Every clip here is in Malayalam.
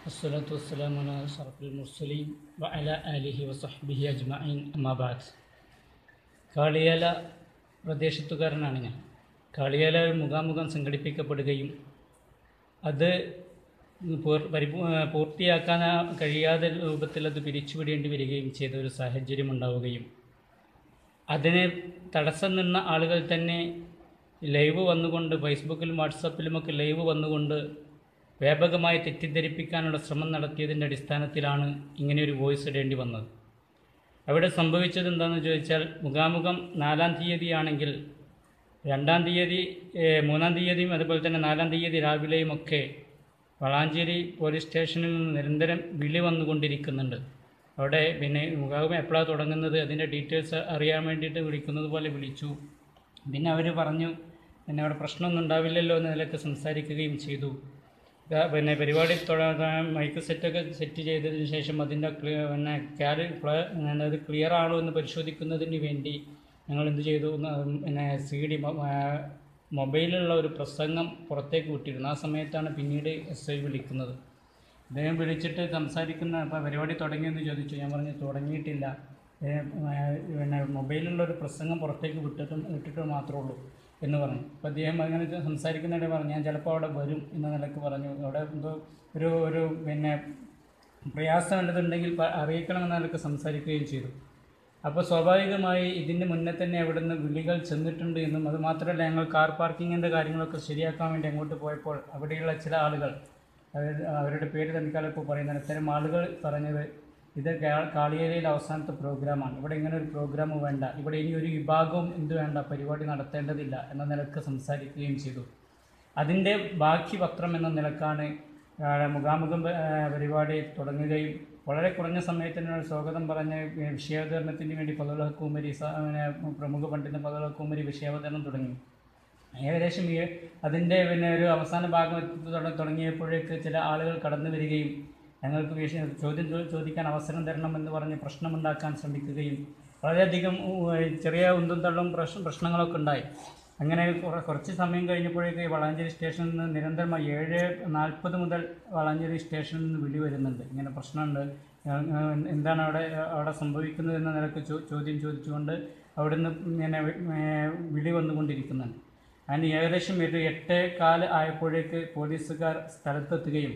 والصلاة والسلام على أشرف المرسلين وعلى آله وصحبه أجمعين أما بعد കാളിയാല പ്രദേശത്തുകാരനാണ് ഞാൻ കാളിയാല ഒരു മുഖാമുഖം സംഘടിപ്പിക്കപ്പെടുകയും അത് പൂർ- പരിപൂ പൂർത്തിയാക്കാൻ കഴിയാതെ രൂപത്തിൽ അത് പിരിച്ചുവിടേണ്ടി വരികയും ചെയ്ത ഒരു സാഹചര്യം ഉണ്ടാവുകയും അതിന് തടസ്സം നിന്ന ആളുകൾ തന്നെ ലൈവ് വന്നുകൊണ്ട് ഫേസ്ബുക്കിലും വാട്സപ്പിലുമൊക്കെ ലൈവ് വന്നുകൊണ്ട് വ്യാപകമായി തെറ്റിദ്ധരിപ്പിക്കാനുള്ള ശ്രമം നടത്തിയതിൻ്റെ അടിസ്ഥാനത്തിലാണ് ഇങ്ങനെയൊരു വോയിസ് ഇടേണ്ടി വന്നത് അവിടെ സംഭവിച്ചത് എന്താണെന്ന് ചോദിച്ചാൽ മുഖാമുഖം നാലാം തീയതിയാണെങ്കിൽ രണ്ടാം തീയതി ഏഹ്, മൂന്നാം തീയതിയും അതുപോലെ തന്നെ നാലാം തീയതി രാവിലെയും ഒക്കെ വളാഞ്ചേരി പോലീസ് സ്റ്റേഷനിൽ നിന്ന് നിരന്തരം വിളി വന്നുകൊണ്ടിരിക്കുന്നുണ്ട് അവിടെ പിന്നെ മുഖാമുഖം എപ്പോഴാണ് തുടങ്ങുന്നത് അതിൻ്റെ ഡീറ്റെയിൽസ് അറിയാൻ വേണ്ടിയിട്ട് വിളിക്കുന്നത് പോലെ വിളിച്ചു പിന്നെ അവർ പറഞ്ഞു പിന്നെ അവിടെ പ്രശ്നമൊന്നും ഉണ്ടാവില്ലല്ലോ എന്ന നിലയ്ക്ക് സംസാരിക്കുകയും ചെയ്തു ഇതാ പിന്നെ പരിപാടി തുടങ്ങാൻ മൈക്ക് സെറ്റൊക്കെ സെറ്റ് ചെയ്തതിന് ശേഷം അതിൻ്റെ ക്ലിയർ പിന്നെ ക്യാരി അത് ക്ലിയർ ആണോ എന്ന് പരിശോധിക്കുന്നതിന് വേണ്ടി ഞങ്ങൾ എന്ത് ചെയ്തു ഒന്ന് പിന്നെ സി ഡി മൊബൈലിലുള്ള ഒരു പ്രസംഗം പുറത്തേക്ക് വിട്ടിരുന്നു ആ സമയത്താണ് പിന്നീട് എസ് ഐ വിളിക്കുന്നത് അദ്ദേഹം വിളിച്ചിട്ട് സംസാരിക്കുന്ന അപ്പോൾ പരിപാടി തുടങ്ങിയെന്ന് ചോദിച്ചു ഞാൻ പറഞ്ഞു തുടങ്ങിയിട്ടില്ല ഏ, ഏ, പിന്നെ മൊബൈലിലുള്ള ഒരു പ്രസംഗം പുറത്തേക്ക് വിട്ടിട്ടും വിട്ടിട്ട് മാത്രമേ ഉള്ളൂ എന്ന് പറഞ്ഞു അപ്പോൾ അദ്ദേഹം അങ്ങനെ സംസാരിക്കുന്നിടെ പറഞ്ഞു ഞാൻ ചിലപ്പോൾ അവിടെ വരും എന്ന നിലക്ക് പറഞ്ഞു അവിടെ എന്തോ ഒരു ഒരു പിന്നെ പ്രയാസം വല്ലതുണ്ടെങ്കിൽ പ- അറിയിക്കണമെന്ന നിലക്ക് സംസാരിക്കുകയും ചെയ്തു അപ്പോൾ സ്വാഭാവികമായി ഇതിന് മുന്നേ തന്നെ അവിടുന്ന് വിളികൾ ചെന്നിട്ടുണ്ട് എന്നും അത് മാത്രമല്ല ഞങ്ങൾ കാർ പാർക്കിങ്ങിൻ്റെ കാര്യങ്ങളൊക്കെ ശരിയാക്കാൻ വേണ്ടി അങ്ങോട്ട് പോയപ്പോൾ അവിടെയുള്ള ചില ആളുകൾ അവർ- അവരുടെ പേര് തനിക്കാലം ഇപ്പോൾ പറയുന്നത് ഇത്തരം ആളുകൾ പറഞ്ഞത് ഇത് കാ- കാളിയേരിയിൽ അവസാനത്തെ പ്രോഗ്രാമാണ് ഇവിടെ ഇങ്ങനെ ഒരു പ്രോഗ്രാം വേണ്ട ഇവിടെ ഇനി ഒരു വിഭാഗവും എന്ത് വേണ്ട പരിപാടി നടത്തേണ്ടതില്ല എന്ന നിലക്ക് സംസാരിക്കുകയും ചെയ്തു അതിൻ്റെ ബാക്കി പത്രം എന്ന നിലക്കാണ് ആ, മുഖാമുഖം ആ, പരിപാടി തുടങ്ങുകയും വളരെ കുറഞ്ഞ സമയത്തിനുള്ള സ്വാഗതം പറഞ്ഞ് വിഷയാവതരണത്തിന് വേണ്ടി പതുള കുമരി സ- പിന്നെ പ്രമുഖ പണ്ഡിത പതുള കുമരി വിഷയാവതരണം തുടങ്ങി ഏകദേശം ഈ അതിൻ്റെ പിന്നെ ഒരു അവസാന ഭാഗം എത്തി തുട- തുടങ്ങിയപ്പോഴേക്ക് ചില ആളുകൾ കടന്നു വരികയും ഞങ്ങൾക്ക് വിഷയം ചോദ്യം ചോ- ചോദിക്കാൻ അവസരം തരണമെന്ന് പറഞ്ഞ് പ്രശ്നമുണ്ടാക്കാൻ ശ്രമിക്കുകയും വളരെയധികം ഉ, ചെറിയ ഉന്തും തള്ളും പ്രശ്ന പ്രശ്നങ്ങളൊക്കെ ഉണ്ടായി അങ്ങനെ കുറ- കുറച്ച് സമയം കഴിഞ്ഞപ്പോഴേക്ക് ഈ വളാഞ്ചേരി സ്റ്റേഷനിൽ നിന്ന് നിരന്തരമായി ഏഴ് നാൽപ്പത് മുതൽ വളാഞ്ചേരി സ്റ്റേഷനിൽ നിന്ന് വിളി വരുന്നുണ്ട് ഇങ്ങനെ പ്രശ്നമുണ്ട് ഏഹ് ഏഹ് എന്താണ് അവിടെ അവിടെ സംഭവിക്കുന്നത് എന്ന നിലക്ക് ചോ- ചോദ്യം ചോദിച്ചുകൊണ്ട് അവിടുന്ന് ഇങ്ങനെ വി- ഏഹ് വിളി വന്നുകൊണ്ടിരിക്കുന്നുണ്ട് അതിന് ഏകദേശം ഒരു എട്ടേ കാല് ആയപ്പോഴേക്ക് പോലീസുകാർ സ്ഥലത്തെത്തുകയും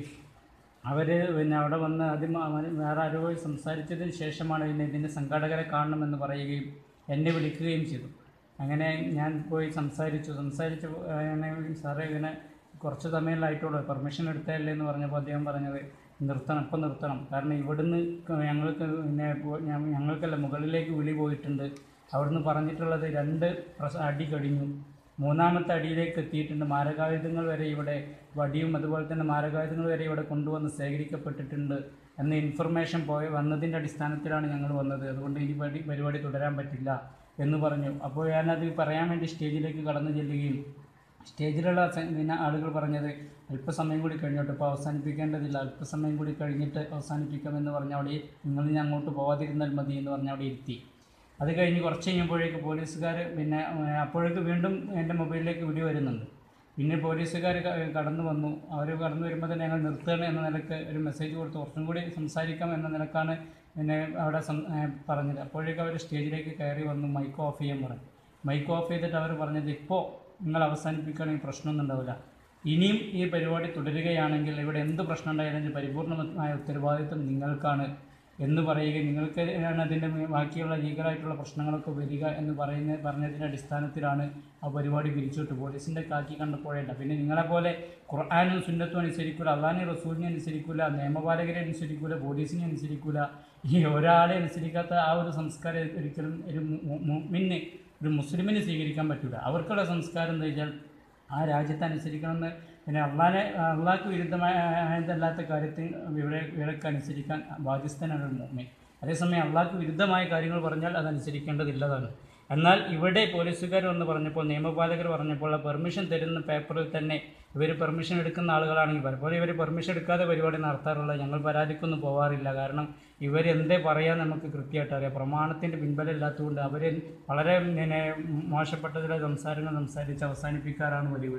അവർ പിന്നെ അവിടെ വന്ന് ആദ്യം അവൻ വേറെ ആരോ സംസാരിച്ചതിന് ശേഷമാണ് പിന്നെ ഇതിൻ്റെ സംഘാടകരെ കാണണമെന്ന് പറയുകയും എന്നെ വിളിക്കുകയും ചെയ്തു അങ്ങനെ ഞാൻ പോയി സംസാരിച്ചു സംസാരിച്ചു അങ്ങനെ സാറേ ഇങ്ങനെ കുറച്ച് സമയമായിട്ടുള്ളൂ പെർമിഷൻ എടുത്തതല്ലേ എന്ന് പറഞ്ഞപ്പോൾ അദ്ദേഹം പറഞ്ഞത് നിർത്തണം ഇപ്പം നിർത്തണം കാരണം ഇവിടുന്ന് ക- ഞങ്ങൾക്ക് പിന്നെ പോ- ഞ- ഞങ്ങൾക്കല്ല മുകളിലേക്ക് വിളി പോയിട്ടുണ്ട് അവിടുന്ന് പറഞ്ഞിട്ടുള്ളത് രണ്ട് പ്രസ അടി കഴിഞ്ഞു മൂന്നാമത്തെ അടിയിലേക്ക് എത്തിയിട്ടുണ്ട് മാരകായുധങ്ങൾ വരെ ഇവിടെ വടിയും അതുപോലെ തന്നെ മാരകായുധങ്ങൾ വരെ ഇവിടെ കൊണ്ടുവന്ന് ശേഖരിക്കപ്പെട്ടിട്ടുണ്ട് എന്ന ഇൻഫർമേഷൻ പോയ വന്നതിൻ്റെ അടിസ്ഥാനത്തിലാണ് ഞങ്ങൾ വന്നത് അതുകൊണ്ട് ഇനി പടി പരിപാടി തുടരാൻ പറ്റില്ല എന്ന് പറഞ്ഞു അപ്പോൾ ഞാനത് പറയാൻ വേണ്ടി സ്റ്റേജിലേക്ക് കടന്നു ചെല്ലുകയും സ്റ്റേജിലുള്ള സ- പിന്നെ ആളുകൾ പറഞ്ഞത് അല്പസമയം കൂടി കഴിഞ്ഞോട്ടെ ഇപ്പോൾ അവസാനിപ്പിക്കേണ്ടതില്ല അല്പസമയം കൂടി കഴിഞ്ഞിട്ട് അവസാനിപ്പിക്കാമെന്ന് പറഞ്ഞ അവിടെ നിങ്ങൾ ഇനി അങ്ങോട്ട് പോവാതിരുന്നാൽ മതി എന്ന് പറഞ്ഞ് അവിടെ ഇരുത്തി അത് കഴിഞ്ഞ് കുറച്ച് കഴിയുമ്പോഴേക്ക് പോലീസുകാർ പിന്നെ ഏഹ്, അപ്പോഴേക്ക് വീണ്ടും എൻ്റെ മൊബൈലിലേക്ക് വിളി വരുന്നുണ്ട് പിന്നെ പോലീസുകാർ കടന്നു വന്നു അവർ കടന്നു വരുമ്പോൾ തന്നെ ഞങ്ങൾ നിർത്തുകയാണ് എന്ന നിലക്ക് ഒരു മെസ്സേജ് കൊടുത്തു കുറച്ചും കൂടി സംസാരിക്കാം എന്ന നിലക്കാണ് പിന്നെ അവിടെ സം- ഏഹ്, പറഞ്ഞത് അപ്പോഴേക്ക് അവർ സ്റ്റേജിലേക്ക് കയറി വന്നു മൈക്ക് ഓഫ് ചെയ്യാൻ പറഞ്ഞു മൈക്ക് ഓഫ് ചെയ്തിട്ട് അവർ പറഞ്ഞത് ഇപ്പോൾ നിങ്ങൾ അവസാനിപ്പിക്കുകയാണെങ്കിൽ പ്രശ്നമൊന്നും ഉണ്ടാവില്ല ഇനിയും ഈ പരിപാടി തുടരുകയാണെങ്കിൽ ഇവിടെ എന്ത് പ്രശ്നം ഉണ്ടായാലും പരിപൂർണമായ ഉത്തരവാദിത്വം നിങ്ങൾക്കാണ് എന്ന് പറയുകയും നിങ്ങൾക്ക് ആണ് അതിൻ്റെ ബാക്കിയുള്ള ലീഗലായിട്ടുള്ള പ്രശ്നങ്ങളൊക്കെ വരിക എന്ന് പറയുന്ന പറഞ്ഞതിൻ്റെ അടിസ്ഥാനത്തിലാണ് ആ പരിപാടി പിരിച്ചുവിട്ടു പോലീസിൻ്റെ കാക്കി കണ്ടപ്പോഴേണ്ട പിന്നെ നിങ്ങളെപ്പോലെ ഖുർആാനും സുന്നത്തും അനുസരിക്കില്ല അള്ളാഹിനെ റസൂലിനെ അനുസരിക്കില്ല നിയമപാലകരെ അനുസരിക്കില്ല പോലീസിനെ അനുസരിക്കില്ല ഈ ഒരാളെ അനുസരിക്കാത്ത ആ ഒരു സംസ്കാരം ഒരിക്കലും ഒരു മുമ്മിന് ഒരു മുസ്ലിമിന് സ്വീകരിക്കാൻ പറ്റില്ല അവർക്കുള്ള സംസ്കാരം എന്താ വെച്ചാൽ ആ രാജ്യത്തെ അനുസരിക്കണമെന്ന് പിന്നെ അള്ളാനെ അള്ളാഹ്ക്ക് വിരുദ്ധമായതല്ലാത്ത കാര്യത്തിൽ ഇവിടെ ഇവരൊക്കെ അനുസരിക്കാൻ ബാധ്യസ്ഥനാണ് ഒരു മോമൻ അതേസമയം അള്ളാഹ്ക്ക് വിരുദ്ധമായ കാര്യങ്ങൾ പറഞ്ഞാൽ അത് അനുസരിക്കേണ്ടതില്ലതാണ് എന്നാൽ ഇവിടെ പോലീസുകാർ വന്ന് പറഞ്ഞപ്പോൾ നിയമപാലകർ പറഞ്ഞപ്പോൾ ആ പെർമിഷൻ തരുന്ന പേപ്പറിൽ തന്നെ ഇവർ പെർമിഷൻ എടുക്കുന്ന ആളുകളാണെങ്കിൽ പലപ്പോഴും ഇവർ പെർമിഷൻ എടുക്കാതെ പരിപാടി നടത്താറുള്ളത് ഞങ്ങൾ പരാതിക്കൊന്നും പോകാറില്ല കാരണം ഇവരെന്തേ പറയാൻ നമുക്ക് കൃത്യമായിട്ട് അറിയാം പ്രമാണത്തിൻ്റെ പിൻബലം ഇല്ലാത്തതുകൊണ്ട് അവർ വളരെ പിന്നെ മോശപ്പെട്ട ചില സംസാരങ്ങൾ സംസാരിച്ച് അവസാനിപ്പിക്കാറാണ് പതിവ്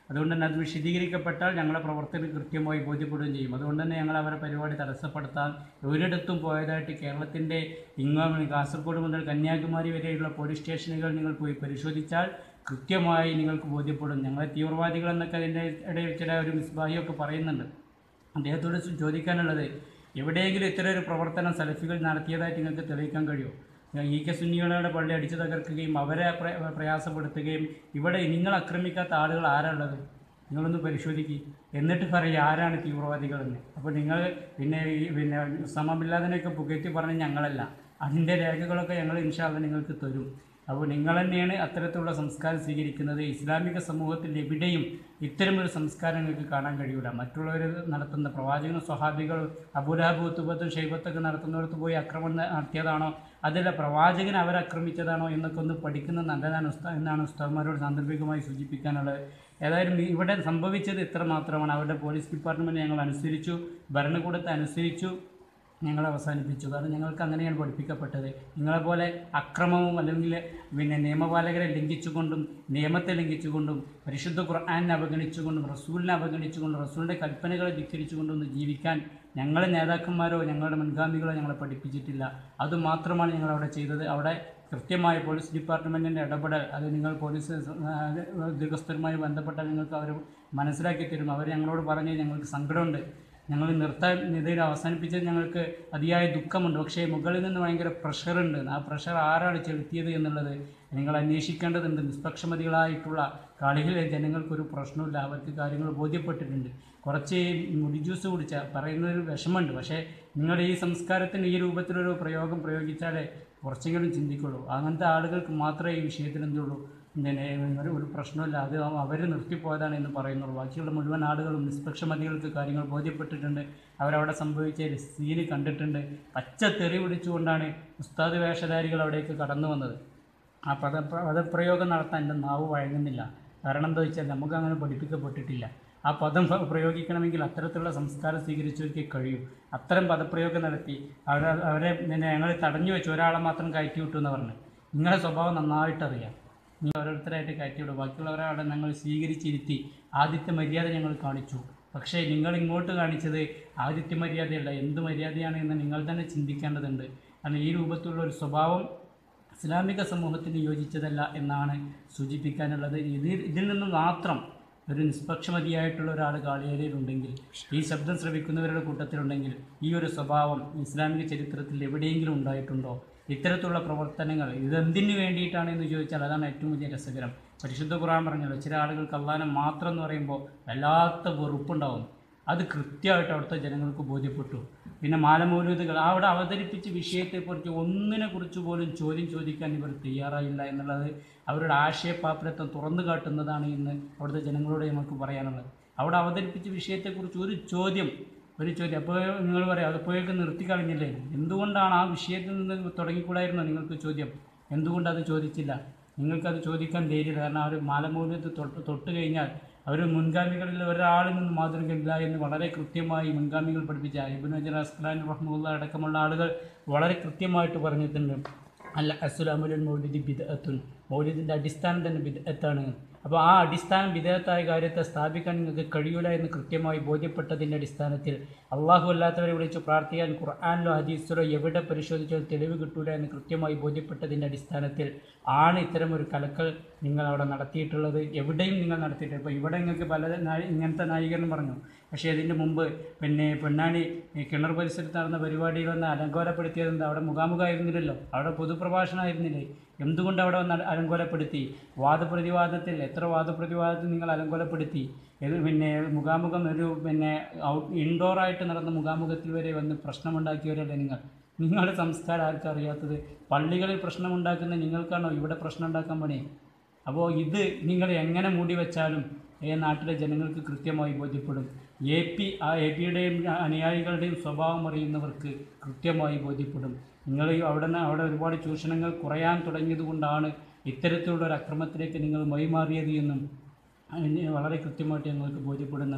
അതുകൊണ്ട് തന്നെ അത് വിശദീകരിക്കപ്പെട്ടാൽ ഞങ്ങളെ പ്രവർത്തനം കൃത്യമായി ബോധ്യപ്പെടുകയും ചെയ്യും അതുകൊണ്ട് തന്നെ ഞങ്ങൾ അവരെ പരിപാടി തടസ്സപ്പെടുത്താൻ ഒരിടത്തും പോയതായിട്ട് കേരളത്തിൻ്റെ ഇങ്ങോം കാസർഗോഡ് മുതൽ കന്യാകുമാരി വരെയുള്ള പോലീസ് സ്റ്റേഷനുകൾ നിങ്ങൾ പോയി പരിശോധിച്ചാൽ കൃത്യമായി നിങ്ങൾക്ക് ബോധ്യപ്പെടും ഞങ്ങളെ തീവ്രവാദികൾ എന്നൊക്കെ അതിൻ്റെ ഇടയിൽ ചില ഒരു മിസ്ബാഹിയൊക്കെ പറയുന്നുണ്ട് അദ്ദേഹത്തോട് ചോദിക്കാനുള്ളത് എവിടെയെങ്കിലും ഇത്തരം ഒരു പ്രവർത്തനം സലഫികൾ നടത്തിയതായിട്ട് നിങ്ങൾക്ക് തെളിയിക്കാൻ കഴിയുമോ ഇ കെ സുന്നികളുടെ പള്ളി അടിച്ചു തകർക്കുകയും അവരെ പ്ര- പ്രയാസപ്പെടുത്തുകയും ഇവിടെ നിങ്ങൾ ആക്രമിക്കാത്ത ആളുകൾ ആരാളുള്ളത് നിങ്ങളൊന്ന് പരിശോധിക്കുക എന്നിട്ട് പറയുക ആരാണ് തീവ്രവാദികളെന്ന് അപ്പോൾ നിങ്ങൾ പിന്നെ ഈ പിന്നെ സമമില്ലാതിനൊക്കെ പുകഴ്ത്തി പറഞ്ഞ ഞങ്ങളല്ല അതിൻ്റെ രേഖകളൊക്കെ ഞങ്ങൾ ഇൻഷാല്ല നിങ്ങൾക്ക് തരും അപ്പോൾ നിങ്ങൾ തന്നെയാണ് അത്തരത്തിലുള്ള സംസ്കാരം സ്വീകരിക്കുന്നത് ഇസ്ലാമിക സമൂഹത്തിൽ എവിടെയും ഇത്തരമൊരു സംസ്കാരം നിങ്ങൾക്ക് കാണാൻ കഴിയില്ല മറ്റുള്ളവർ നടത്തുന്ന പ്രവാചകനും സ്വഹാബികൾ അബുലാബ് ഉത്തുബത്തും ഷെയ്ബത്തൊക്കെ നടത്തുന്നിടത്ത് പോയി ആക്രമണം നടത്തിയതാണോ അതല്ല പ്രവാചകൻ അവരെ ആക്രമിച്ചതാണോ എന്നൊക്കെ ഒന്ന് പഠിക്കുന്നത് നല്ലതാണ് ഉസ്താ എന്നാണ് ഉസ്താദ്മാരോട് സാന്ദർഭികമായി സൂചിപ്പിക്കാനുള്ളത് ഏതായാലും ഈ- ഇവിടെ സംഭവിച്ചത് ഇത്ര മാത്രമാണ് അവരുടെ പോലീസ് ഡിപ്പാർട്ട്മെൻറ്റ് ഞങ്ങൾ അനുസരിച്ചു ഭരണകൂടത്തെ അനുസരിച്ചു ഞങ്ങൾ അവസാനിപ്പിച്ചു കാരണം ഞങ്ങൾക്ക് അങ്ങനെയാണ് പഠിപ്പിക്കപ്പെട്ടത് നിങ്ങളെപ്പോലെ അക്രമവും അല്ലെങ്കിൽ പിന്നെ നിയമപാലകരെ ലംഘിച്ചുകൊണ്ടും നിയമത്തെ ലംഘിച്ചുകൊണ്ടും പരിശുദ്ധ ഖുർആാനെ അവഗണിച്ചുകൊണ്ടും റസൂലിനെ അവഗണിച്ചുകൊണ്ടും റസൂലിൻ്റെ കൽപ്പനകളെ ധിക്കരിച്ചുകൊണ്ടൊന്നും ജീവിക്കാൻ ഞങ്ങളെ നേതാക്കന്മാരോ ഞങ്ങളുടെ മുൻഗാമികളോ ഞങ്ങളെ പഠിപ്പിച്ചിട്ടില്ല അതുമാത്രമാണ് ഞങ്ങൾ അവിടെ ചെയ്തത് അവിടെ കൃത്യമായ പോലീസ് ഡിപ്പാർട്ട്മെൻറ്റിൻ്റെ ഇടപെടൽ അത് നിങ്ങൾ പോലീസ് ആ, ഉദ്യോഗസ്ഥരുമായി ബന്ധപ്പെട്ടാൽ നിങ്ങൾക്ക് അവർ മനസ്സിലാക്കി തരും അവർ ഞങ്ങളോട് പറഞ്ഞ് ഞങ്ങൾക്ക് സങ്കടമുണ്ട് ഞങ്ങൾ നിർത്താൻ ഇതിൽ അവസാനിപ്പിച്ചത് ഞങ്ങൾക്ക് അതിയായ ദുഃഖമുണ്ട് പക്ഷേ മുകളിൽ നിന്ന് ഭയങ്കര പ്രഷറുണ്ട് ആ പ്രഷർ ആരാണ് ചെലുത്തിയത് എന്നുള്ളത് നിങ്ങൾ അന്വേഷിക്കേണ്ടതുണ്ട് നിഷ്പക്ഷമതികളായിട്ടുള്ള കളികളിലെ ജനങ്ങൾക്കൊരു പ്രശ്നമില്ല അവർക്ക് കാര്യങ്ങൾ ബോധ്യപ്പെട്ടിട്ടുണ്ട് കുറച്ച് മുടി ജ്യൂസ് കുടിച്ചാൽ പറയുന്നൊരു വിഷമമുണ്ട് പക്ഷേ നിങ്ങളുടെ ഈ സംസ്കാരത്തിന് ഈ രൂപത്തിലൊരു പ്രയോഗം പ്രയോഗിച്ചാലേ കുറച്ചെങ്കിലും ചിന്തിക്കുള്ളൂ അങ്ങനത്തെ ആളുകൾക്ക് മാത്രമേ ഈ വിഷയത്തിൽ എന്തുള്ളൂ പിന്നെ ഒരു ഒരു പ്രശ്നമില്ല അത് അവർ നിർത്തിപ്പോയതാണ് എന്ന് പറയുന്നുള്ളൂ ബാക്കിയുള്ള മുഴുവൻ ആളുകളും നിഷ്പക്ഷമതികൾക്ക് കാര്യങ്ങൾ ബോധ്യപ്പെട്ടിട്ടുണ്ട് അവരവിടെ സംഭവിച്ച സീന് കണ്ടിട്ടുണ്ട് പച്ച തെറി പിടിച്ചുകൊണ്ടാണ് ഉസ്താദ് വേഷധാരികൾ അവിടേക്ക് കടന്നു വന്നത് ആ പദ പദപ്രയോഗം നടത്താൻ എൻ്റെ നാവ് വഴങ്ങുന്നില്ല കാരണം എന്താ വെച്ചാൽ നമുക്ക് അങ്ങനെ പഠിപ്പിക്കപ്പെട്ടിട്ടില്ല ആ പദം പ്ര- പ്രയോഗിക്കണമെങ്കിൽ അത്തരത്തിലുള്ള സംസ്കാരം സ്വീകരിച്ചവർക്ക് കഴിയും അത്തരം പദപ്രയോഗം നടത്തി അവരെ അവരെ പിന്നെ ഞങ്ങൾ തടഞ്ഞു വെച്ചു ഒരാളെ മാത്രം കയറ്റി വിട്ടു എന്ന് പറഞ്ഞു നിങ്ങളുടെ സ്വഭാവം നന്നായിട്ടറിയാം നിങ്ങൾ ഓരോരുത്തരായിട്ട് കയറ്റിവിടും ബാക്കിയുള്ളവരെ അവിടെ ഞങ്ങൾ സ്വീകരിച്ചിരുത്തി ആദിത്യ മര്യാദ ഞങ്ങൾ കാണിച്ചു പക്ഷേ നിങ്ങൾ ഇങ്ങോട്ട് കാണിച്ചത് ആദിത്യ മര്യാദയല്ല എന്ത് മര്യാദയാണ് എന്ന് നിങ്ങൾ തന്നെ ചിന്തിക്കേണ്ടതുണ്ട് കാരണം ഈ രൂപത്തിലുള്ള ഒരു സ്വഭാവം ഇസ്ലാമിക സമൂഹത്തിന് യോജിച്ചതല്ല എന്നാണ് സൂചിപ്പിക്കാനുള്ളത് ഇതിൽ ഇതിൽ നിന്ന് മാത്രം ഒരു നിഷ്പക്ഷമതിയായിട്ടുള്ള ഒരാൾ കാളിയേരിയിലുണ്ടെങ്കിൽ ഈ ശബ്ദം ശ്രവിക്കുന്നവരുടെ കൂട്ടത്തിലുണ്ടെങ്കിൽ ഈ ഒരു സ്വഭാവം ഇസ്ലാമിക ചരിത്രത്തിൽ എവിടെയെങ്കിലും ഉണ്ടായിട്ടുണ്ടോ ഇത്തരത്തിലുള്ള പ്രവർത്തനങ്ങൾ ഇതെന്തിനു വേണ്ടിയിട്ടാണ് എന്ന് ചോദിച്ചാൽ അതാണ് ഏറ്റവും വലിയ രസകരം പരിശുദ്ധ ഖുർആൻ പറഞ്ഞല്ലോ ചില ആളുകൾക്ക് അള്ളാനെ മാത്രം എന്ന് പറയുമ്പോൾ വല്ലാത്ത വെറുപ്പുണ്ടാവും അത് കൃത്യമായിട്ട് അവിടുത്തെ ജനങ്ങൾക്ക് ബോധ്യപ്പെട്ടു പിന്നെ മാലമൗലൂദുകൾ അവിടെ അവതരിപ്പിച്ച വിഷയത്തെക്കുറിച്ച് ഒന്നിനെ കുറിച്ച് പോലും ചോദ്യം ചോദിക്കാൻ ഇവർ തയ്യാറായില്ല എന്നുള്ളത് അവരുടെ ആശയപാപ്പരത്വം തുറന്നു കാട്ടുന്നതാണ് എന്ന് അവിടുത്തെ ജനങ്ങളോട് നമുക്ക് പറയാനുള്ളത് അവിടെ അവതരിപ്പിച്ച വിഷയത്തെക്കുറിച്ച് ഒരു ചോദ്യം ഒരു ചോദ്യം അപ്പോൾ നിങ്ങൾ പറയാം അതിപ്പോഴേക്ക് നിർത്തിക്കളഞ്ഞില്ലേ എന്തുകൊണ്ടാണ് ആ വിഷയത്തിൽ നിന്ന് തുടങ്ങിക്കൂടായിരുന്നോ നിങ്ങൾക്ക് ചോദ്യം എന്തുകൊണ്ട് അത് ചോദിച്ചില്ല നിങ്ങൾക്കത് ചോദിക്കാൻ ധൈര്യമില്ല കാരണം ആ ഒരു മാലമൂല്യത്തിൽ തൊട്ട് തൊട്ട് കഴിഞ്ഞാൽ അവർ മുൻഗാമികളിൽ ഒരാളിൽ നിന്ന് മാതൃകയില്ല എന്ന് വളരെ കൃത്യമായി മുൻഗാമികൾ പഠിപ്പിച്ച ഇബിൻ അജർ അസ്ലാൻ റഹ്മുല്ല അടക്കമുള്ള ആളുകൾ വളരെ കൃത്യമായിട്ട് പറഞ്ഞിട്ടുണ്ട് അല്ല അസുലാമുൽ മൗലിദി ബിദഅത്തുൻ മൗലിദിൻ്റെ അടിസ്ഥാനം തന്നെ ബിദഅത്താണ് അപ്പോൾ ആ അടിസ്ഥാനം വിധേയത്തായ കാര്യത്തെ സ്ഥാപിക്കാൻ നിങ്ങൾക്ക് കഴിയൂല എന്ന് കൃത്യമായി ബോധ്യപ്പെട്ടതിൻ്റെ അടിസ്ഥാനത്തിൽ അള്ളാഹു അല്ലാത്തവരെ വിളിച്ച് പ്രാർത്ഥിക്കാൻ ഖുർആാനിലോ ഹദീസിലോ എവിടെ പരിശോധിച്ചാൽ തെളിവ് കിട്ടൂല എന്ന് കൃത്യമായി ബോധ്യപ്പെട്ടതിൻ്റെ അടിസ്ഥാനത്തിൽ ആണ് ഇത്തരം ഒരു കലക്കൽ നിങ്ങൾ അവിടെ നടത്തിയിട്ടുള്ളത് എവിടെയും നിങ്ങൾ നടത്തിയിട്ടുണ്ട് ഇപ്പോൾ ഇവിടെ നിങ്ങൾക്ക് പല നായി- ഇങ്ങനത്തെ നായികരണം പറഞ്ഞു പക്ഷേ ഇതിൻ്റെ മുമ്പ് പിന്നെ പൊന്നാനി ഈ കിണർ പരിസരത്ത് നടന്ന പരിപാടികളൊന്ന് അലങ്കോലപ്പെടുത്തിയത് എന്താ അവിടെ മുഖാമുഖമായിരുന്നില്ലല്ലോ അവിടെ പൊതുപ്രഭാഷണമായിരുന്നില്ലേ എന്തുകൊണ്ട് അവിടെ വന്ന് അല- അലങ്കോലപ്പെടുത്തി വാദപ്രതിവാദത്തിൽ എത്ര വാദപ്രതിവാദത്തിൽ നിങ്ങൾ അലങ്കോലപ്പെടുത്തി ഇത് പിന്നെ മുഖാമുഖം ഒരു പിന്നെ ഔട്ട് ഇൻഡോറായിട്ട് നടന്ന മുഖാമുഖത്തിൽ വരെ വന്ന് പ്രശ്നമുണ്ടാക്കിയവരല്ലേ നിങ്ങൾ നിങ്ങളുടെ സംസ്കാരം ആർക്കും അറിയാത്തത് പള്ളികളിൽ പ്രശ്നമുണ്ടാക്കുന്ന നിങ്ങൾക്കാണോ ഇവിടെ പ്രശ്നം ഉണ്ടാക്കാൻ പണി അപ്പോൾ ഇത് നിങ്ങൾ എങ്ങനെ മൂടി വെച്ചാലും ഈ നാട്ടിലെ ജനങ്ങൾക്ക് കൃത്യമായി ബോധ്യപ്പെടും എ പി ആ എ പിയുടെയും അനുയായികളുടെയും സ്വഭാവം അറിയുന്നവർക്ക് കൃത്യമായി ബോധ്യപ്പെടും നിങ്ങൾ ഈ അവിടെ നിന്ന് അവിടെ ഒരുപാട് ചൂഷണങ്ങൾ കുറയാൻ തുടങ്ങിയത് കൊണ്ടാണ് ഇത്തരത്തിലുള്ള ഒരു അക്രമത്തിലേക്ക് നിങ്ങൾ വഴിമാറിയത് എന്നും അതിന് വളരെ കൃത്യമായിട്ട് ഞങ്ങൾക്ക് ബോധ്യപ്പെടുന്നുണ്ട്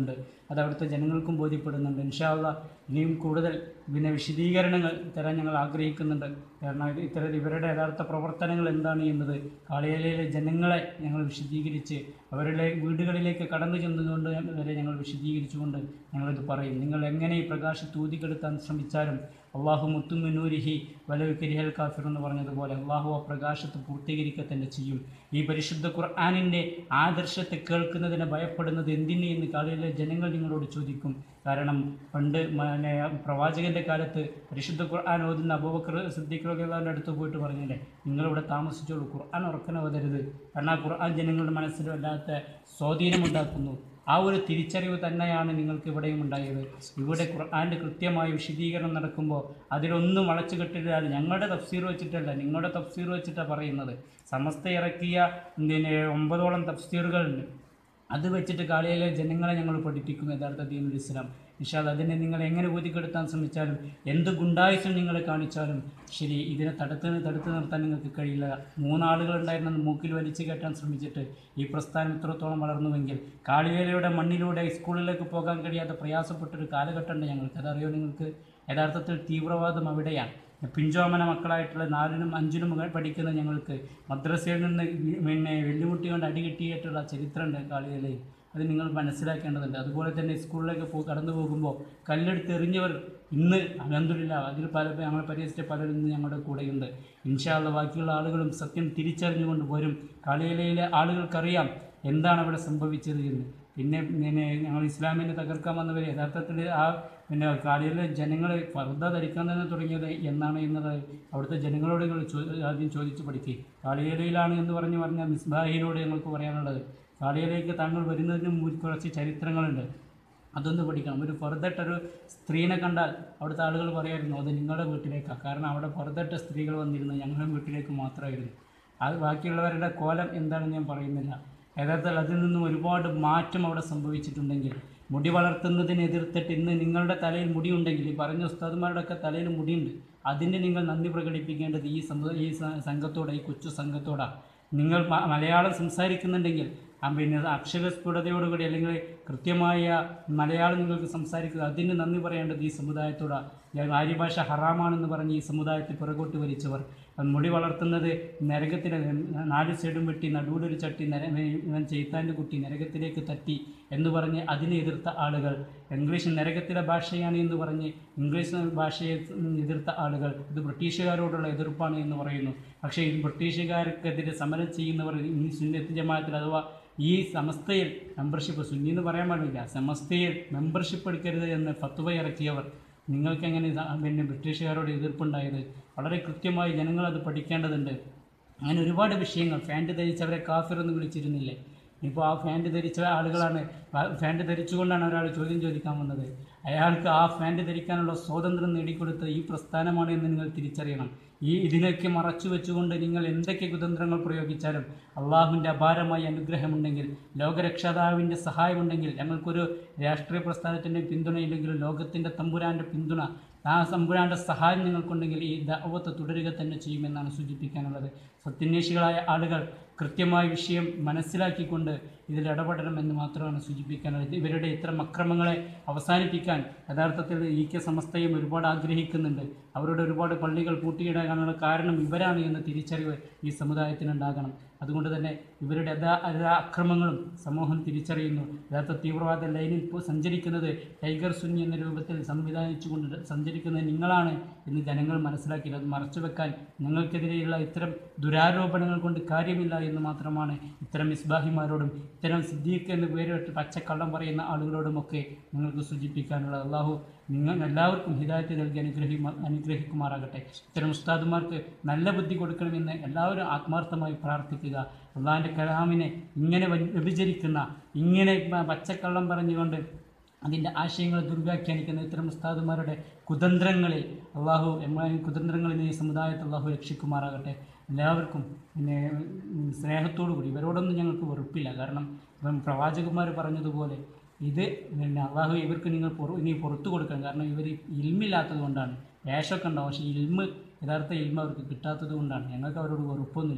അത് അവിടുത്തെ ജനങ്ങൾക്കും ബോധ്യപ്പെടുന്നുണ്ട് ഇൻഷാല്ല ഇനിയും കൂടുതൽ പിന്നെ വിശദീകരണങ്ങൾ തരാൻ ഞങ്ങൾ ആഗ്രഹിക്കുന്നുണ്ട് കാരണം ഇത് ഇത്തരം ഇവരുടെ യഥാർത്ഥ പ്രവർത്തനങ്ങൾ എന്താണ് എന്നത് കാളിയലയിലെ ജനങ്ങളെ ഞങ്ങൾ വിശദീകരിച്ച് അവരുടെ വീടുകളിലേക്ക് കടന്നു ചെന്നുകൊണ്ട് വരെ ഞങ്ങൾ വിശദീകരിച്ചുകൊണ്ട് ഞങ്ങളിത് പറയും നിങ്ങൾ എങ്ങനെ ഈ പ്രകാശത്ത് ഊതിക്കെടുത്താൻ ശ്രമിച്ചാലും അള്ളാഹു മുത്തുമിനൂരിഹി വലവ് കരിഹൽ കാഫിർ എന്ന് പറഞ്ഞതുപോലെ അള്ളാഹു ആ പ്രകാശത്ത് പൂർത്തീകരിക്കുക തന്നെ ചെയ്യും ഈ പരിശുദ്ധ ഖുർആാനിൻ്റെ ആദർശത്തെ കേൾക്കുന്നതിനെ ഭയപ്പെടുന്നത് എന്തിന് എന്ന് കാളിയിലെ ജനങ്ങൾ നിങ്ങളോട് ചോദിക്കും കാരണം പണ്ട് പിന്നെ പ്രവാചകൻ്റെ കാലത്ത് പരിശുദ്ധ ഖുർആൻ ഓതുന്ന അബൂബക്കർ സിദ്ദീഖ് റളിയല്ലാഹുവിൻ്റെ അടുത്ത് പോയിട്ട് പറഞ്ഞില്ലേ നിങ്ങളിവിടെ താമസിച്ചോളൂ ഖുർആൻ ഉറക്കനെ ഓതരുത് കാരണം ആ ഖുർആൻ ജനങ്ങളുടെ മനസ്സിൽ വല്ലാത്ത സ്വാധീനമുണ്ടാക്കുന്നു ആ ഒരു തിരിച്ചറിവ് തന്നെയാണ് നിങ്ങൾക്ക് ഇവിടെയും ഉണ്ടായത് ഇവിടെ ഖുർആൻ്റെ കൃത്യമായ വിശദീകരണം നടക്കുമ്പോൾ അതിലൊന്നും വളച്ചു കെട്ടില്ലാതെ ഞങ്ങളുടെ തഫ്സീർ വെച്ചിട്ടല്ല നിങ്ങളുടെ തഫ്സീർ വെച്ചിട്ടാണ് പറയുന്നത് സമസ്ത ഇറക്കിയ പിന്നെ ഒമ്പതോളം തഫ്സീറുകളുണ്ട് അത് വെച്ചിട്ട് കാളിയിലെ ജനങ്ങളെ ഞങ്ങൾ പഠിപ്പിക്കും യഥാർത്ഥ ദീനുൽ ഇസ്ലാം നിഷാദ് അതിനെ നിങ്ങൾ എങ്ങനെ ഊതിക്കെടുത്താൻ ശ്രമിച്ചാലും എന്ത് ഗുണ്ടായുസം നിങ്ങൾ കാണിച്ചാലും ശരി ഇതിനെ തടുത്ത് തടുത്ത് നിർത്താൻ നിങ്ങൾക്ക് കഴിയില്ല മൂന്നാളുകളുണ്ടായിരുന്ന മൂക്കിൽ വലിച്ചു കയറ്റാൻ ശ്രമിച്ചിട്ട് ഈ പ്രസ്ഥാനം ഇത്രത്തോളം വളർന്നുവെങ്കിൽ കാളിവേലയുടെ മണ്ണിലൂടെ സ്കൂളിലേക്ക് പോകാൻ കഴിയാത്ത പ്രയാസപ്പെട്ടൊരു കാലഘട്ടമുണ്ട് ഞങ്ങൾക്ക് അതറിയോ നിങ്ങൾക്ക് യഥാർത്ഥത്തിൽ തീവ്രവാദം അവിടെയാണ് പിഞ്ചോമന മക്കളായിട്ടുള്ള നാലിനും അഞ്ചിനും ഒക്കെ പഠിക്കുന്ന ഞങ്ങൾക്ക് മദ്രസയിൽ നിന്ന് വി- പിന്നെ വെല്ലുമുട്ടി കൊണ്ട് അടി കിട്ടിയിട്ടുള്ള ചരിത്രമുണ്ട് കാളികലയിൽ അത് നിങ്ങൾ മനസ്സിലാക്കേണ്ടതുണ്ട് അതുപോലെ തന്നെ സ്കൂളിലേക്ക് പോ കടന്നു പോകുമ്പോൾ കല്ലെടുത്ത് എറിഞ്ഞവർ ഇന്ന് അലന്തുമില്ല അതിൽ പല ഞങ്ങൾ പരിഹരിച്ച പലരും ഇന്ന് ഞങ്ങളുടെ കൂടെയുണ്ട് ഇൻഷാല്ല ബാക്കിയുള്ള ആളുകളും സത്യം തിരിച്ചറിഞ്ഞുകൊണ്ട് വരും കാളികലയിലെ ആളുകൾക്കറിയാം എന്താണ് അവിടെ സംഭവിച്ചത് എന്ന് പിന്നെ പിന്നെ ഞങ്ങൾ ഇസ്ലാമിനെ തകർക്കാൻ വന്നവർ യഥാർത്ഥത്തിൽ ആ പിന്നെ കാളിയിലെ ജനങ്ങൾ പർദ്ദ ധരിക്കാൻ തന്നെ തുടങ്ങിയത് എന്നാണ് എന്നത് അവിടുത്തെ ജനങ്ങളോട് നിങ്ങൾ ചോ- ആദ്യം ചോദിച്ച് പഠിക്കുക കാളിയലയിലാണ് എന്ന് പറഞ്ഞു പറഞ്ഞ മിസ്ബാഹിനോട് ഞങ്ങൾക്ക് പറയാനുള്ളത് കാളിയലയ്ക്ക് താങ്കൾ വരുന്നതിന് മുമ്പ് കുറച്ച് ചരിത്രങ്ങളുണ്ട് അതൊന്ന് പഠിക്കണം ഒരു പുറത്തിട്ടൊരു സ്ത്രീനെ കണ്ടാൽ അവിടുത്തെ ആളുകൾ പറയായിരുന്നു അത് നിങ്ങളുടെ വീട്ടിലേക്കാണ് കാരണം അവിടെ പുറത്തിട്ട സ്ത്രീകൾ വന്നിരുന്നത് ഞങ്ങളുടെ വീട്ടിലേക്ക് മാത്രമായിരുന്നു അത് ബാക്കിയുള്ളവരുടെ കോലം എന്താണെന്ന് ഞാൻ പറയുന്നില്ല യഥാർത്ഥത്തിൽ അതിൽ നിന്നും ഒരുപാട് മാറ്റം അവിടെ സംഭവിച്ചിട്ടുണ്ടെങ്കിൽ മുടി വളർത്തുന്നതിനെ എതിർത്തിട്ട് ഇന്ന് നിങ്ങളുടെ തലയിൽ മുടിയുണ്ടെങ്കിൽ ഈ പറഞ്ഞ ഉസ്താദുമാരുടെ ഒക്കെ തലയിൽ മുടിയുണ്ട് അതിന് നിങ്ങൾ നന്ദി പ്രകടിപ്പിക്കേണ്ടത് ഈ സമു ഈ സ- സംഘത്തോടെ ഈ കൊച്ചു സംഘത്തോടാണ് നിങ്ങൾ മ- മലയാളം സംസാരിക്കുന്നുണ്ടെങ്കിൽ ആ പിന്നെ അക്ഷരസ്ഫുടതയോടുകൂടി അല്ലെങ്കിൽ കൃത്യമായ മലയാളം നിങ്ങൾക്ക് സംസാരിക്കുക അതിന് നന്ദി പറയേണ്ടത് ഈ സമുദായത്തോടാണ് ആര്യ ഭാഷ ഹറാമാണെന്ന് പറഞ്ഞ് ഈ സമുദായത്തെ പുറകോട്ട് വലിച്ചവർ അത് മുടി വളർത്തുന്നത് നരകത്തിന് നാല് സൈഡും വെട്ടി നടുവിലൊരു ചട്ടി നര ഇവൻ ചെയ്ത്താൻ്റെ കുട്ടി നരകത്തിലേക്ക് തട്ടി എന്ന് പറഞ്ഞ് അതിനെ എതിർത്ത ആളുകൾ ഇംഗ്ലീഷ് നരകത്തിലെ ഭാഷയാണ് എന്ന് പറഞ്ഞ് ഇംഗ്ലീഷ് ഭാഷയെ എതിർത്ത ആളുകൾ ഇത് ബ്രിട്ടീഷുകാരോടുള്ള എതിർപ്പാണ് എന്ന് പറയുന്നു പക്ഷേ ഈ ബ്രിട്ടീഷുകാർക്കെതിരെ സമരം ചെയ്യുന്നവർ ഈ സുന്നത്ത് ജമാഅത്തിൽ അഥവാ ഈ സമസ്തയിൽ മെമ്പർഷിപ്പ് സുന്നി എന്ന് പറയാൻ പാടില്ല സമസ്തയിൽ മെമ്പർഷിപ്പ് എടുക്കരുത് എന്ന് ഫത്വ ഇറക്കിയവർ നിങ്ങൾക്ക് എങ്ങനെ ഇതാ- പിന്നെ ബ്രിട്ടീഷുകാരോട് എതിർപ്പുണ്ടായത് വളരെ കൃത്യമായി ജനങ്ങൾ അത് പഠിക്കേണ്ടതുണ്ട് അങ്ങനെ ഒരുപാട് വിഷയങ്ങൾ ഫാൻറ്റ് ധരിച്ചവരെ കാഫിർ എന്ന് വിളിച്ചിരുന്നില്ലേ ഇപ്പോൾ ആ ഫാൻറ്റ് ധരിച്ച ആളുകളാണ് ആ ഫാൻറ്റ് ധരിച്ചുകൊണ്ടാണ് ഒരാൾ ചോദ്യം ചോദിക്കാൻ വന്നത് അയാൾക്ക് ആ ഫാൻറ്റ് ധരിക്കാനുള്ള സ്വാതന്ത്ര്യം നേടിക്കൊടുത്ത ഈ പ്രസ്ഥാനമാണ് എന്ന് നിങ്ങൾ തിരിച്ചറിയണം ഈ ഇതിനൊക്കെ മറച്ചു വെച്ചുകൊണ്ട് നിങ്ങൾ എന്തൊക്കെ കുതന്ത്രങ്ങൾ പ്രയോഗിച്ചാലും അള്ളാഹുവിൻ്റെ അപാരമായ അനുഗ്രഹമുണ്ടെങ്കിൽ ലോകരക്ഷാതാവിൻ്റെ സഹായമുണ്ടെങ്കിൽ ഞങ്ങൾക്കൊരു രാഷ്ട്രീയ പ്രസ്ഥാനത്തിൻ്റെ പിന്തുണയില്ലെങ്കിലും ലോകത്തിൻ്റെ തമ്പുരാൻ്റെ പിന്തുണ ആ തമ്പുരാൻ്റെ സഹായം ഞങ്ങൾക്കുണ്ടെങ്കിൽ ഈ ദാവത്ത് തുടരുക തന്നെ ചെയ്യുമെന്നാണ് സൂചിപ്പിക്കാനുള്ളത് സത്യന്വേഷികളായ ആളുകൾ കൃത്യമായ വിഷയം മനസ്സിലാക്കിക്കൊണ്ട് ഇതിൽ ഇടപെടണമെന്ന് മാത്രമാണ് സൂചിപ്പിക്കാനുള്ളത് ഇവരുടെ ഇത്തരം അക്രമങ്ങളെ അവസാനിപ്പിക്കാൻ യഥാർത്ഥത്തിൽ ഈ കെ സമസ്തയും ഒരുപാട് ആഗ്രഹിക്കുന്നുണ്ട് അവരുടെ ഒരുപാട് പള്ളികൾ പൂട്ടിയിടാനുള്ള കാരണം ഇവരാണ് എന്ന തിരിച്ചറിവ് ഈ സമുദായത്തിനുണ്ടാകണം അതുകൊണ്ട് തന്നെ ഇവരുടെ എല്ലാ എല്ലാ അക്രമങ്ങളും സമൂഹം തിരിച്ചറിയുന്നു യഥാർത്ഥ തീവ്രവാദ ലൈനിൽ ഇപ്പോൾ സഞ്ചരിക്കുന്നത് ടൈഗർ സുന്നി എന്ന രൂപത്തിൽ സംവിധാനിച്ചുകൊണ്ട് സഞ്ചരിക്കുന്നത് നിങ്ങളാണ് എന്ന് ജനങ്ങൾ മനസ്സിലാക്കി അത് മറച്ചുവെക്കാൻ ഞങ്ങൾക്കെതിരെയുള്ള ഇത്തരം ദുരാരോപണങ്ങൾ കൊണ്ട് കാര്യമില്ല എന്ന് മാത്രമാണ് ഇത്തരം മിസ്ബാഹിമാരോടും ഇത്തരം സിദ്ദീഖ് എന്ന് പേരിട്ട് പച്ചക്കള്ളം പറയുന്ന ആളുകളോടുമൊക്കെ നിങ്ങൾക്ക് സൂചിപ്പിക്കാനുള്ളത് അള്ളാഹു നിങ്ങൾ എല്ലാവർക്കും ഹിദായത്ത് നൽകി അനുഗ്രഹി അനുഗ്രഹിക്കുമാറാകട്ടെ ഇത്തരം ഉസ്താദുമാർക്ക് നല്ല ബുദ്ധി കൊടുക്കണമെന്ന് എല്ലാവരും ആത്മാർത്ഥമായി പ്രാർത്ഥിക്കുക അള്ളാഹിൻ്റെ കലാമിനെ ഇങ്ങനെ വ- വ്യഭിചരിക്കുന്ന ഇങ്ങനെ പ- പച്ചക്കള്ളം പറഞ്ഞുകൊണ്ട് അതിൻ്റെ ആശയങ്ങൾ ദുർവ്യാഖ്യാനിക്കുന്ന ഇത്തരം ഉസ്താദുമാരുടെ കുതന്ത്രങ്ങളിൽ അള്ളാഹു എമ്മാനും കുതന്ത്രങ്ങളിൽ നിന്ന് ഈ സമുദായത്തെ അള്ളാഹു രക്ഷിക്കുമാറാകട്ടെ എല്ലാവർക്കും പിന്നെ ഉം, സ്നേഹത്തോടു കൂടി ഇവരോടൊന്നും ഞങ്ങൾക്ക് വെറുപ്പില്ല കാരണം ഇപ്പം പ്രവാചകന്മാർ പറഞ്ഞതുപോലെ ഇത് പിന്നെ അള്ളാഹു ഇവർക്ക് നിങ്ങൾ പുറ ഇനി പുറത്തു കൊടുക്കണം കാരണം ഇവർ ഇൽമില്ലാത്തത് കൊണ്ടാണ് വേഷമൊക്കെ ഉണ്ടാവും പക്ഷേ ഇൽമ് യഥാർത്ഥ ഇൽമ അവർക്ക് കിട്ടാത്തത് കൊണ്ടാണ് ഞങ്ങൾക്ക് അവരോട് വെറുപ്പൊന്നുമില്ല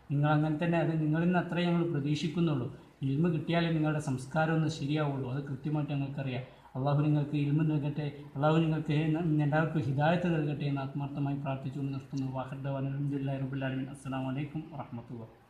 നിങ്ങൾ അങ്ങനെ തന്നെ അത് നിങ്ങളിൽ നിന്ന് അത്രേ ഞങ്ങൾ പ്രതീക്ഷിക്കുന്നുള്ളൂ ഇൽമ കിട്ടിയാലേ നിങ്ങളുടെ സംസ്കാരം ഒന്ന് ശരിയാവുള്ളൂ അത് കൃത്യമായിട്ട് ഞങ്ങൾക്കറിയാം അള്ളാഹു നിങ്ങൾക്ക് ഇൽമ നൽകട്ടെ അള്ളാഹു നിങ്ങൾക്ക് എല്ലാവർക്കും ഹിദായത്ത് നൽകട്ടെ എന്ന് ആത്മാർത്ഥമായി പ്രാർത്ഥിച്ചുകൊണ്ട് നിർത്തുന്നു വാഹദ്ദാൻ അലഹമുല്ലാ റബുല്ലാലമിൻ അസ്സാം വലൈക്കും വാഹമത്തുള്ള